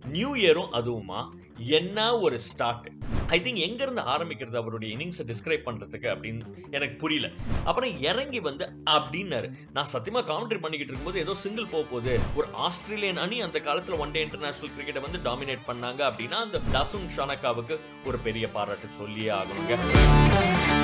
new இயரும் அதுவுமா என்ன ஒரு ஸ்டார்ட் ஐ திங்க் எங்க இருந்து ஆரம்பிக்கிறது அவருடைய இன்னிங்ஸை டிஸ்கிரைப் பண்றதுக்கு அப்படின்னு எனக்கு புரியல அப்புறம் இறங்கி வந்து அப்படின்னாரு நான் சத்தியமா கவுண்டரி பண்ணிக்கிட்டு இருக்கும்போது ஏதோ சிங்கிள் போக போகுது ஒரு ஆஸ்திரேலியன் அணி அந்த காலத்துல ஒன் டே இன்டர்நேஷனல் கிரிக்கெட்டை வந்து டாமினேட் பண்ணாங்க அப்படின்னா அந்த டசுன் ஷனக்காவுக்கு ஒரு பெரிய பாராட்டு சொல்லியே ஆகணுங்க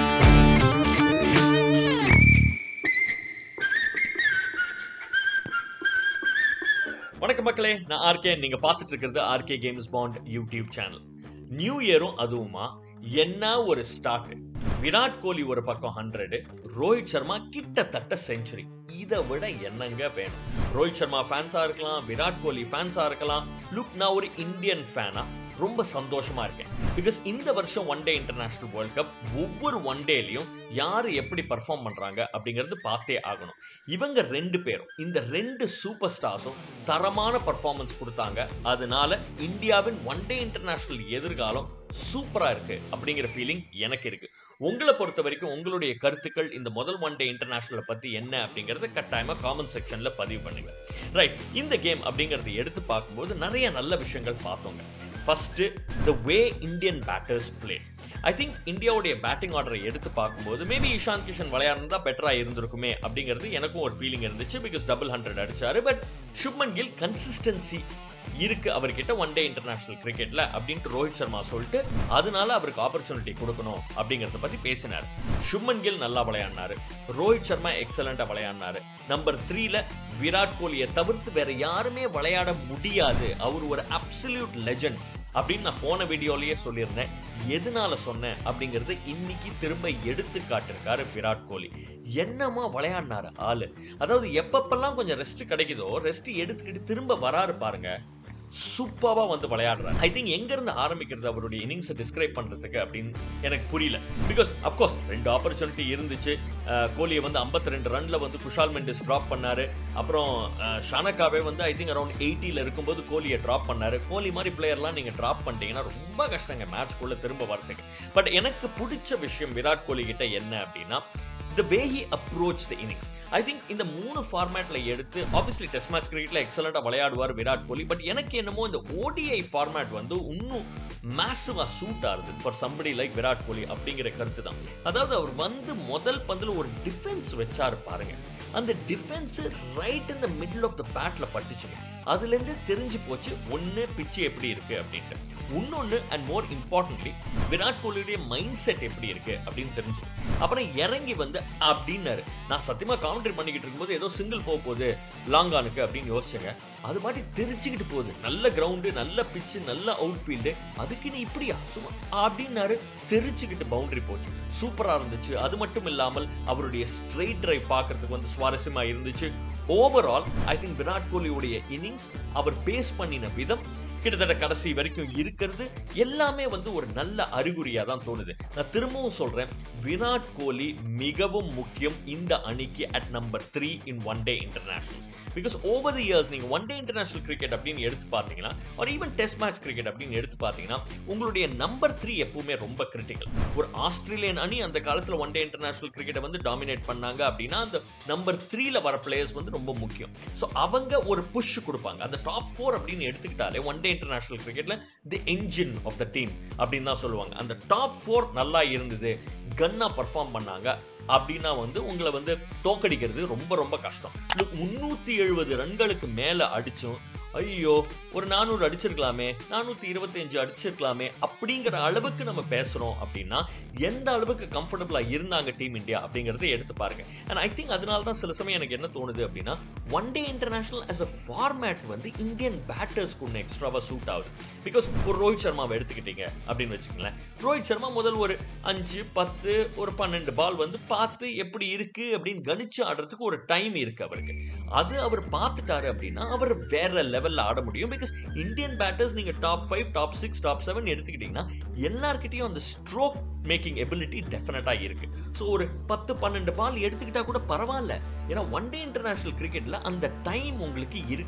வணக்கம் மக்களே நான் ஆர்கே நீங்க பார்த்துட்டு இருக்கிறது RK games band YouTube channel new இயரும் அதுவுமா என்ன ஒரு ஸ்டார்ட் விராட் கோலி ஒரு பக்கம் ஹண்ட்ரடு ரோஹித் சர்மா கிட்டத்தட்ட செஞ்சுரி இதை விட என்னங்க வேணும் ரோஹித் சர்மா ஃபேன்ஸா இருக்கலாம் விராட் கோலி ஃபேன்ஸா இருக்கலாம் லுக் நான் ஒரு இந்தியன் ஃபேனா ரொம்ப சந்தோஷமா இருக்கேன் பிகாஸ் இந்த வருஷம் one day international world cup ஒவ்வொரு ஒன் டேலையும் யார் எப்படி பர்ஃபார்ம் பண்றாங்க அப்படிங்கிறது பார்த்தே ஆகணும் இவங்க ரெண்டு பேரும் இந்த ரெண்டு சூப்பர் ஸ்டார்ஸும் தரமான பர்ஃபார்மன்ஸ் கொடுத்தாங்க அதனால இந்தியாவின் ஒன் டே இன்டர்நேஷனல் எதிர்காலம் சூப்பரா இருக்கு அப்படிங்கிற ஃபீலிங் எனக்கு இருக்கு உங்களை பொறுத்த வரைக்கும் உங்களுடைய கருத்துக்கள் இந்த முதல் ஒன் டே இன்டர்நேஷனலை பத்தி என்ன அப்படிங்கறத கட்டாயமா காமெண்ட் செக்ஷன்ல பதிவு பண்ணுங்க ரைட் இந்த கேம் அப்படிங்கறத எடுத்து பார்க்கும்போது நிறைய நல்ல விஷயங்கள் பார்த்தோங்க first the way Indian batters play I think இந்தியாவுடைய பேட்டிங் ஆர்டரை எடுத்து பார்க்கும்போது மேபி இஷாந்த் கிஷன் விளையாடுறதா பெட்டரா இருந்திருக்குமே அப்படிங்கிறது எனக்கும் ஒரு ஃபீலிங் இருந்துச்சு பிகாஸ் டபுள் ஹண்ட்ரட் அடிச்சாரு பட் சுப்மன் கில் கன்சிஸ்டன்சி இருக்கு அவர்கிட்ட ஒன் டே இன்டர்நேஷனல் கிரிக்கெட்ல அப்படின்ட்டு ரோஹித் சர்மா சொல்லிட்டு அதனால அவருக்கு ஆப்பர்ச்சுனிட்டி கொடுக்கணும் அப்படிங்கறத பத்தி பேசினார் சுப்மன் கில் நல்லா விளையாடினாரு ரோஹித் சர்மா எக்ஸலண்டா விளையாடினாரு நம்பர் த்ரீல விராட் கோலியை தவிர்த்து வேற யாருமே விளையாட முடியாது அவர் ஒரு அப்சல்யூட் லெஜண்ட் அப்படின்னு நான் போன வீடியோலயே சொல்லியிருந்தேன் எதனால சொன்னேன் அப்படிங்கறது இன்னைக்கு திரும்ப எடுத்து காட்டிருக்காரு விராட் கோலி என்னமா விளையாடினாரு ஆளு அதாவது எப்பப்பெல்லாம் கொஞ்சம் ரெஸ்ட் கிடைக்குதோ ரெஸ்ட் எடுத்துக்கிட்டு திரும்ப வராரு பாருங்க சூப்பராக வந்து விளையாடுறாரு ஐ திங்க் எங்க இருந்து ஆரம்பிக்கிறது அவருடைய இன்னிங்ஸை டிஸ்கிரைப் பண்றதுக்கு அப்படின்னு எனக்கு புரியல பிகாஸ் அஃப்கோர்ஸ் ரெண்டு ஆப்பர்ச்சுனிட்டி இருந்துச்சு அஹ், கோலியை வந்து 52 ரெண்டு ரன்ல வந்து குஷால் மெண்டிஸ் ட்ராப் பண்ணாரு அப்புறம் அஹ், ஷானக்காவே வந்து ஐ திங்க் அரௌண்ட் எயிட்டியில் இருக்கும்போது கோலியை ட்ராப் பண்ணாரு கோலி மாதிரி பிளேயர்லாம் நீங்க ட்ராப் பண்ணிட்டீங்கன்னா ரொம்ப கஷ்டங்க மேட்ச்க்குள்ள திரும்ப வரதுக்கு பட் எனக்கு பிடிச்ச விஷயம் விராட் கோலி கிட்ட என்ன அப்படின்னா the way he approach the innings I think இந்த மூணு ஃபார்மேட்ல எடுத்து ஆப்வியஸ்லி டெஸ்ட் மேட்ச் கிரிக்கெட்ல எக்ஸலண்டா விளையாடுவார் விராட் கோலி பட் எனக்கு என்னமோ இந்த ஓடிஐ ஃபார்மேட் வந்து இன்னும் மேசிவா சூட் ஆகுது for somebody like Virat Kohli அப்படிங்கிற கருத்து தான் அதாவது அவர் வந்து முதல் பந்தில் ஒரு டிஃபென்ஸ் வச்சாரு பாருங்க அந்த defence right in the middle of the பேட்ல பட்டுச்சுங்க அதுலேருந்து தெரிஞ்சு போச்சு ஒன்று பிச்சு எப்படி இருக்கு அப்படின்ட்டு இன்னொன்று அண்ட் மோர் இம்பார்ட்டன்ட்லி விராட் கோலியுடைய மைண்ட் செட் எப்படி இருக்கு அப்படின்னு தெரிஞ்சு அப்புறம் இறங்கி வந்து அப்படின்னாரு நான் சத்தியமா கவுண்டரி பண்ணிக்கிட்டு இருக்கும்போது ஏதோ சிங்கிள் போக போகுது லாங் ஆனுக்கு அப்படின்னு யோசிச்சேங்க அது மாதிரி தெரிச்சுக்கிட்டு போகுது நல்ல கிரவுண்டு நல்ல பிச்சு நல்ல அவுட் ஃபீல்டு அதுக்கு நீ இப்படியா சும்மா அப்படின்னாரு தெரிச்சுக்கிட்டு பவுண்டரி போச்சு சூப்பரா இருந்துச்சு அது மட்டும் இல்லாமல் அவருடைய ஸ்ட்ரெயிட் டிரைவ் பார்க்கறதுக்கு வந்து சுவாரஸ்யமா இருந்துச்சு ஓவரால் ஐ திங்க் விராட் கோலியுடைய இன்னிங்ஸ் அவர் பேஸ் பண்ணின விதம் கிட்டத்தட்ட கடைசி வரைக்கும் இருக்கிறது எல்லாமே வந்து ஒரு நல்ல அறிகுறியா தான் தோணுது நான் திரும்பவும் சொல்றேன் விராட் கோலி மிகவும் முக்கியம் இந்த அணிக்கு at number three in one day international because over the years நீங்க ஒன் டே இன்டர்நேஷனல் கிரிக்கெட் அப்படின்னு எடுத்து பார்த்தீங்கன்னா ஒரு ஈவன் டெஸ்ட் மேட்ச் கிரிக்கெட் அப்படின்னு எடுத்து பார்த்தீங்கன்னா உங்களுடைய நம்பர் த்ரீ எப்பவுமே ரொம்ப கிரிட்டிக்கல் ஒரு ஆஸ்திரேலியன் அணி அந்த காலத்துல ஒன் டே இன்டர்நேஷனல் கிரிக்கெட்டை வந்து டாமினேட் பண்ணாங்க அப்படின்னா அந்த நம்பர் த்ரீல வர பிளேயர்ஸ் வந்து ரொம்ப முக்கியம் ஸோ அவங்க ஒரு புஷ் கொடுப்பாங்க அந்த டாப் ஃபோர் அப்படின்னு எடுத்துக்கிட்டாலே ஒன் டே இன்டர்நேஷனல் கிரிக்கெட்ல the engine of the team அப்படின்னு தான் சொல்லுவாங்க அந்த டாப் ஃபோர் நல்லா இருந்தது கன்னா பர்ஃபார்ம் பண்ணாங்க அப்படின்னா வந்து உங்களை வந்து தோக்கடிக்கிறது ரொம்ப ரொம்ப கஷ்டம் முன்னூத்தி எழுபது ரன்களுக்கு மேல அடிச்சும் ஐயோ ஒரு நானூறு அடிச்சிருக்கலாமே நானூத்தி இருபத்தஞ்சு அடிச்சிருக்கலாமே அப்படிங்கிற அளவுக்கு நம்ம பேசுறோம் அப்படின்னா எந்த அளவுக்கு கம்ஃபர்டபுளா இருந்தாங்க டீம் இந்தியா அப்படிங்கறத எடுத்து பாருங்க அண்ட் ஐ திங்க் அதனால தான் சில சமயம் எனக்கு என்ன தோணுது அப்படின்னா one day international as a format வந்து இந்தியன் பேட்டர்ஸ்க்கு ஒன்று எக்ஸ்ட்ராவா சூட் ஆகுது பிகாஸ் ஒரு ரோஹித் சர்மாவை எடுத்துக்கிட்டீங்க அப்படின்னு வச்சுக்கோங்களேன் ரோஹித் சர்மா முதல் ஒரு அஞ்சு பத்து ஒரு பன்னெண்டு பால் வந்து பார்த்து எப்படி இருக்கு அப்படின்னு கணிச்சு ஆடுறதுக்கு ஒரு டைம் இருக்கு அவருக்கு அது அவர் பார்த்துட்டாரு அப்படின்னா அவர் வேற லெவல்ல ஆட முடியும் பிகாஸ் இந்தியன் பேட்டர்ஸ் நீங்க top five top six top seven எடுத்துக்கிட்டீங்கன்னா எல்லார்கிட்டயும் அந்த ஸ்ட்ரோக் மேக்கிங் எபிலிட்டி டெஃபினட்டா இருக்கு ஸோ ஒரு பத்து பன்னெண்டு பால் எடுத்துக்கிட்டா கூட பரவாயில்ல ஏன்னா ஒன் டே இன்டர்நேஷனல் கிரிக்கெட்ல அந்த டைம் உங்களுக்கு இருக்கு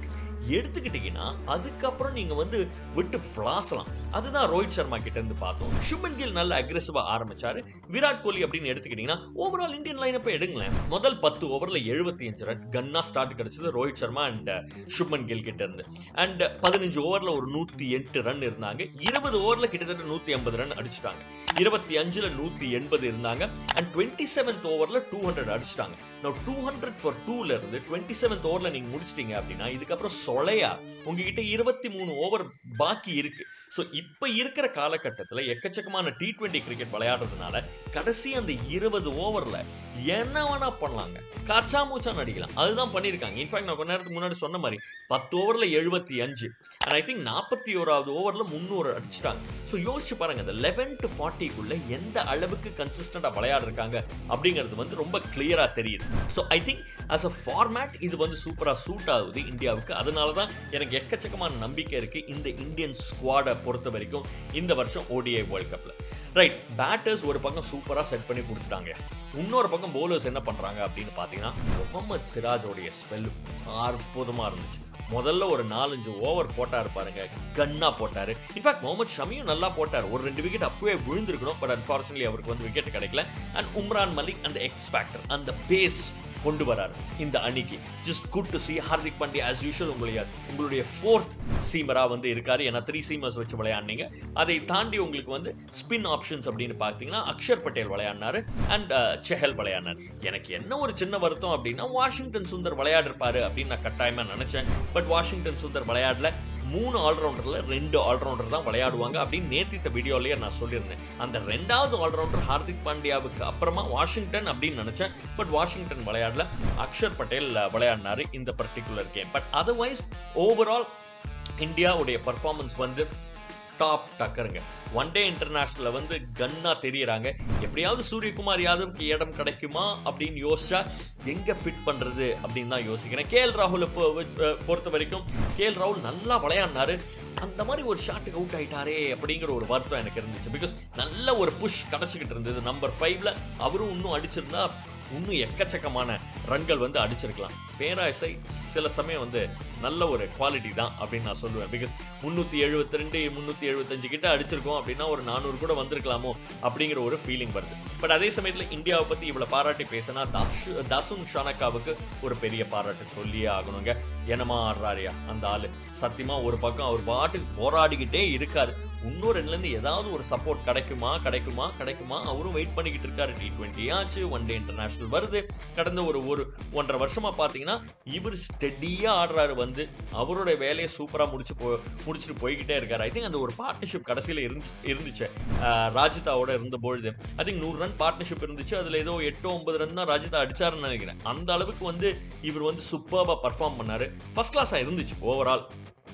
எடுத்துக்கிட்டீங்கன்னா அதுக்கப்புறம் நீங்க வந்து விட்டு ஃபிளாசலாம் அதுதான் ரோஹித் சர்மா கிட்ட இருந்து பார்த்தோம் சுமன் கில் நல்ல அக்ரெசிவா ஆரம்பிச்சாரு விராட் கோலி அப்படின்னு எடுத்துக்கிட்டீங்கன்னா ஓவரால் இந்தியன் லைனப்பை எடுங்களேன் முதல் பத்து ஓவர்ல எழுபத்தி அஞ்சு ரன் கன்னா ஸ்டார்ட் கிடைச்சது ரோஹித் சர்மா அண்ட் சுப்மன் கில் கிட்ட இருந்து அண்ட் பதினஞ்சு ஓவர்ல ஒரு நூத்தி எட்டு ரன் இருந்தாங்க இருபது ஓவர்ல கிட்டத்தட்ட நூத்தி ஐம்பது ரன் அடிச்சிட்டாங்க இருபத்தி அஞ்சுல நூத்தி எண்பது இருந்தாங்க அண்ட் டுவெண்ட்டி செவன்த் ஓவர்ல டூ ஹண்ட்ரட் அடிச்சிட்டாங்க நான் டூ ஹண்ட்ரட் ஃபார் டூல இருந்து டுவெண்ட்டி செவன்த் ஓவர்ல நீங்க முடிச்சிட்டீங்க அப்படின்னா இதுக்கப்புறம் சொலையா உங்ககிட்ட இருபத்தி மூணு ஓவர் பாக்கி இருக்கு ஸோ இப்போ இருக்கிற காலகட்டத்தில் எக்கச்சக்கமான டி டுவெண்ட்டி கிரிக்கெட் விளையாடுறதுனால கடைசி அந்த இருபது ஓவர்ல என்ன வேணா பண்ணலாங்க காச்சா மூச்சா நடிக்கலாம் அதுதான் பண்ணியிருக்காங்க இன்ஃபேக்ட் நான் கொஞ்ச நேரத்துக்கு முன்னாடி சொன்ன மாதிரி பத்து ஓவர்ல எழுபத்தி அஞ்சு அண்ட் ஐ திங்க் நாற்பத்தி ஓராவது ஓவர்ல முந்நூறு அடிச்சிட்டாங்க ஸோ யோசிச்சு பாருங்க இந்த லெவன் டு ஃபார்ட்டிக்குள்ள எந்த அளவுக்கு கன்சிஸ்டண்டா விளையாடுறாங்க அப்படிங்கிறது வந்து ரொம்ப கிளியரா தெரியுது so I think as a format இது வந்து சூப்பரா சூட் ஆகுது இந்தியாவுக்கு அதனால தான் எனக்கு எக்கச்சக்கமான நம்பிக்கை இருக்கு இந்த இந்தியன் ஸ்குவாடை பொறுத்த வரைக்கும் இந்த வருஷம் ஓடிஐ வேர்ல்ட் கப்ல ரைட் பேட்டர்ஸ் ஒரு பக்கம் சூப்பரா செட் பண்ணி கொடுத்துட்டாங்க இன்னொரு பக்கம் பவுலர்ஸ் என்ன பண்றாங்க அப்படின்னு பாத்தீங்கன்னா முகமது சிராஜோடைய ஸ்பெல் அற்புதமா இருந்துச்சு முதல்ல ஒரு நாலஞ்சு ஓவர் போட்டாரு பாருங்க கன்னா போட்டாரு இன்ஃபேக்ட் முகமது ஷமியும் நல்லா போட்டார் ஒரு ரெண்டு விக்கெட் அப்பவே விழுந்திருக்கணும் பட் அன்பார்ச்சுனேட்லி அவருக்கு வந்து விக்கெட் கிடைக்கல அண்ட் உம்ரான் மலிக் அந்த எக்ஸ் ஃபேக்டர் அந்த பேஸ் கொண்டு வராரு இந்த அணிக்கு just good to see Hardik Pandya as usual உங்களுடைய உங்களுடைய ஃபோர்த் சீமரா வந்து இருக்காரு ஏன்னா த்ரீ சீமர்ஸ் வச்சு விளையாடுனீங்க அதை தாண்டி உங்களுக்கு வந்து ஸ்பின் ஆப்ஷன்ஸ் அப்படின்னு பார்த்தீங்கன்னா அக்ஷர் பட்டேல் விளையாடினாரு அண்ட் செஹல் விளையாடினார் எனக்கு என்ன ஒரு சின்ன வருத்தம் அப்படின்னா வாஷிங்டன் சுந்தர் விளையாடிருப்பாரு அப்படின்னு நான் கட்டாயமா நினைச்சேன் பட் வாஷிங்டன் சுந்தர் விளையாடல மூணு ஆல்ரவுண்டர்ல ரெண்டு ஆல்ரவுண்டர் தான் விளையாடுவாங்க அப்படின்னு நேத்தித்த வீடியோலயே நான் சொல்லியிருந்தேன் அந்த ரெண்டாவது ஆல்ரவுண்டர் ஹார்திக் பாண்டியாவுக்கு அப்புறமா வாஷிங்டன் அப்படின்னு நினைச்சேன் பட் வாஷிங்டன் விளையாடல அக்ஷர் பட்டேல் விளையாடினாரு இந்த particular game but otherwise overall இந்தியாவுடைய பர்ஃபார்மன்ஸ் வந்து டாப் டக்கருங்க ஒன் டே இன்டர்நேஷனல்ல வந்து கன்னா தெரியறாங்க எப்படியாவது சூரியகுமார் யாதவ்க்கு இடம் கிடைக்குமா அப்படின்னு யோசிச்சா எங்க ஃபிட் பண்றது அப்படின்னு தான் யோசிக்கிறேன் கே எல் ராகுல பொறுத்த வரைக்கும் கே எல் ராகுல் நல்லா விளையாடினாரு அந்த மாதிரி ஒரு ஷாட்டுக்கு அவுட் ஆயிட்டாரே அப்படிங்கிற ஒரு வருத்தம் எனக்கு இருந்துச்சு பிகாஸ் நல்ல ஒரு புஷ் கிடைச்சிக்கிட்டு இருந்தது நம்பர் ஃபைவ்ல அவரும் இன்னும் அடிச்சிருந்தா இன்னும் எக்கச்சக்கமான ரன்கள் வந்து அடிச்சிருக்கலாம் பேராசை சில சமயம் வந்து நல்ல ஒரு குவாலிட்டி தான் அப்படின்னு நான் சொல்லுவேன் பிகாஸ் முந்நூற்றி எழுபத்தி ரெண்டு முந்நூற்றி எழுபத்தஞ்சு கிட்ட அடிச்சிருக்கோம் அப்படின்னா ஒரு நானூறு கூட வந்திருக்கலாமோ அப்படிங்கிற ஒரு ஃபீலிங் வருது பட் அதே சமயத்தில் இந்தியாவை பற்றி இவ்வளோ பாராட்டி பேசினா தாஷு தாசுன் ஷானக்காவுக்கு ஒரு பெரிய பாராட்டு சொல்லியே ஆகணுங்க என்னமா ஆடுறாரியா அந்த ஆளு சத்தியமா ஒரு பக்கம் அவர் பாட்டுக்கு போராடிக்கிட்டே இருக்காரு இன்னும் ரெண்டுலேருந்து ஏதாவது ஒரு சப்போர்ட் கிடைக்குமா கிடைக்குமா கிடைக்குமா அவரும் வெயிட் பண்ணிக்கிட்டு இருக்காரு டி டுவெண்ட்டி ஆச்சு ஒன் டே இன்டர்நேஷனல் வருது கடந்த ஒரு ஒரு ஒன்றரை வருஷமா பார்த்தீங்கன்னா இவர் ஸ்டெடியாக ஆடுறாரு வந்து அவரோட வேலையை சூப்பராக முடிச்சு போ முடிச்சுட்டு போய்கிட்டே இருக்காரு ஐ திங்க் அந்த ஒரு பார்ட்னர்ஷிப் கடைசியில் இருந்துச்சு இருந்துச்சு ஆஹ் ராஜிதாவோட இருந்த பொழுது ஐ திங்க் நூறு ரன் பார்ட்னர்ஷிப் இருந்துச்சு அதில் ஏதோ எட்டு ஒன்பது ரன் தான் ராஜிதா அடிச்சாருன்னு நினைக்கிறேன் அந்த அளவுக்கு வந்து இவர் வந்து சூப்பராக பர்ஃபார்ம் பண்ணாரு ஃபர்ஸ்ட் கிளாஸாக இருந்துச்சு ஓவரால்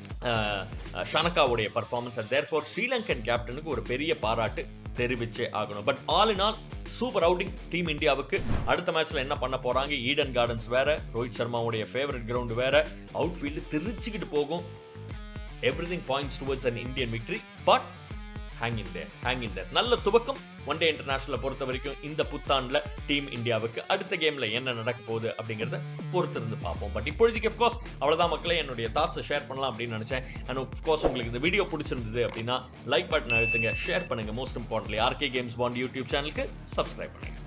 ஷனக்காவுடைய பர்ஃபார்மன்ஸ் அண்ட் தேர்ஃபார் ஸ்ரீலங்கன் கேப்டனுக்கு ஒரு பெரிய பாராட்டு தெரிவிச்சே ஆகணும் but all in all super outing team இந்தியாவுக்கு அடுத்த மேட்ச்ல என்ன பண்ண போறாங்க ஈடன் கார்டன்ஸ் வேற ரோஹித் சர்மாவுடைய ஃபேவரட் கிரவுண்ட் வேற அவுட் ஃபீல்டு திருச்சிக்கிட்டு போகும் everything points towards an Indian victory but hang in there hang in there நல்ல துவக்கம் ஒன் டே இன்டர்நேஷனலை பொறுத்த வரைக்கும் இந்த புத்தாண்டில் டீம் இந்தியாவுக்கு அடுத்த கேம்ல என்ன நடக்க போகுது அப்படிங்கிறத பொறுத்திருந்து பார்ப்போம் பட் இப்பொழுதுக்கு அஃப்கோர்ஸ் அவ்வளோதான் மக்களே என்னுடைய தாட்ஸை ஷேர் பண்ணலாம் அப்படின்னு நினச்சேன் அண்ட் அஃப்கோர்ஸ் உங்களுக்கு இந்த வீடியோ பிடிச்சிருந்தது அப்படின்னா லைக் பட்டன் அழுத்துங்க ஷேர் பண்ணுங்க most importantly RK games band YouTube சேனலுக்கு சப்ஸ்கிரைப் பண்ணுங்க